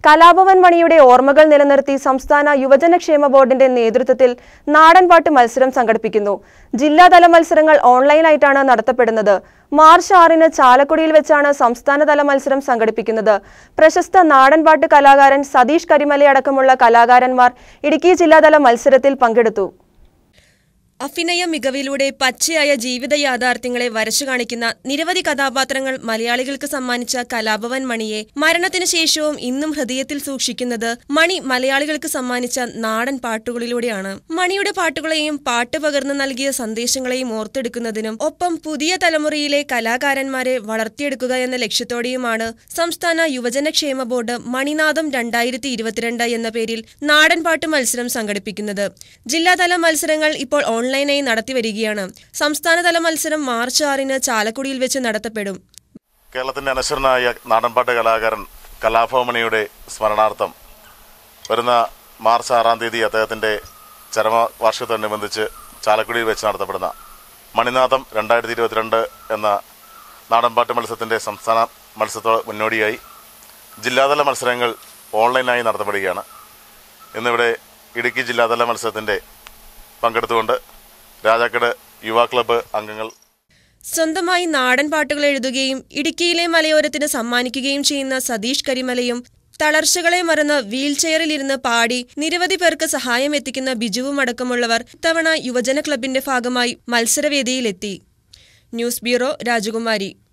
കലാഭവൻ മണിയുടെ ഓർമ്മകൾ നിലനിർത്തി സംസ്ഥാന യുവജനക്ഷേമ ബോർഡിന്റെ നേതൃത്വത്തിൽ നാടൻപാട്ട് മത്സരം സംഘടിപ്പിക്കുന്നു ജില്ലാതല മത്സരങ്ങൾ ഓൺലൈനായിട്ടാണ് നടത്തപ്പെടുന്നത് മാർച്ച് ആറിന് ചാലക്കുടിയിൽ വെച്ചാണ് സംസ്ഥാനതല മത്സരം സംഘടിപ്പിക്കുന്നത് പ്രശസ്ത നാടൻപാട്ട് കലാകാരൻ സതീഷ് കരിമലയടക്കമുള്ള കലാകാരന്മാർ ഇടുക്കി ജില്ലാതല മത്സരത്തിൽ പങ്കെടുത്തു അഭിനയ മികവിലൂടെ പച്ചയായ ജീവിത യാഥാർത്ഥ്യങ്ങളെ വരച്ചു കാണിക്കുന്ന നിരവധി കഥാപാത്രങ്ങൾ മലയാളികൾക്ക് സമ്മാനിച്ച കലാഭവൻ മണിയെ മരണത്തിന് ശേഷവും ഇന്നും ഹൃദയത്തിൽ സൂക്ഷിക്കുന്നത് മണി മലയാളികൾക്ക് സമ്മാനിച്ച നാടൻ പാട്ടുകളിലൂടെയാണ് മണിയുടെ പാട്ടുകളെയും പാട്ട് പകർന്നു നൽകിയ സന്ദേശങ്ങളെയും ഓർത്തെടുക്കുന്നതിനും ഒപ്പം പുതിയ തലമുറയിലെ കലാകാരന്മാരെ വളർത്തിയെടുക്കുക എന്ന ലക്ഷ്യത്തോടെയുമാണ് സംസ്ഥാന യുവജനക്ഷേമ ബോർഡ് മണിനാഥം രണ്ടായിരത്തി ഇരുപത്തിരണ്ട് എന്ന പേരിൽ നാടൻ പാട്ട് മത്സരം സംഘടിപ്പിക്കുന്നത് ജില്ലാതല മത്സരങ്ങൾ ഇപ്പോൾ ഓൺലൈനായി നടത്തിവരികയാണ് സംസ്ഥാനതല മത്സരം മാർച്ച് ആറിന് ചാലക്കുടിയിൽ വെച്ച് നടത്തപ്പെടും കേരളത്തിന്റെ അനശ്വരനായ നാടൻപാട്ട് കലാകാരൻ കലാഭവമണിയുടെ സ്മരണാർത്ഥം വരുന്ന മാർച്ച് ആറാം തീയതി അദ്ദേഹത്തിന്റെ ചരമവാർഷികത്തോടനുബന്ധിച്ച് ചാലക്കുടിയിൽ വെച്ച് നടത്തപ്പെടുന്ന മണിനാഥം രണ്ടായിരത്തി ഇരുപത്തിരണ്ട് എന്ന നാടൻപാട്ട് മത്സരത്തിന്റെ സംസ്ഥാന മത്സരത്തോട് മുന്നോടിയായി ജില്ലാതല മത്സരങ്ങൾ ഓൺലൈനായി നടത്തപ്പെടുകയാണ് ഇന്നിവിടെ ഇടുക്കി ജില്ലാതല മത്സരത്തിന്റെ പങ്കെടുത്തുകൊണ്ട് രാജാക്കട് യുവാ ക്ലബ്ബ് അംഗങ്ങൾ സ്വന്തമായി നാടൻ പാട്ടുകൾ എഴുതുകയും ഇടുക്കിയിലെ മലയോരത്തിന് സമ്മാനിക്കുകയും ചെയ്യുന്ന സതീഷ് കരിമലയും തളർച്ചകളെ മറന്ന് വീൽചെയറിലിരുന്ന് പാടി നിരവധി പേർക്ക് സഹായം എത്തിക്കുന്ന ബിജുവും അടക്കമുള്ളവർ ഇത്തവണ യുവജന ക്ലബിന്റെ ഭാഗമായി മത്സരവേദിയിലെത്തി ന്യൂസ് ബ്യൂറോ രാജകുമാരി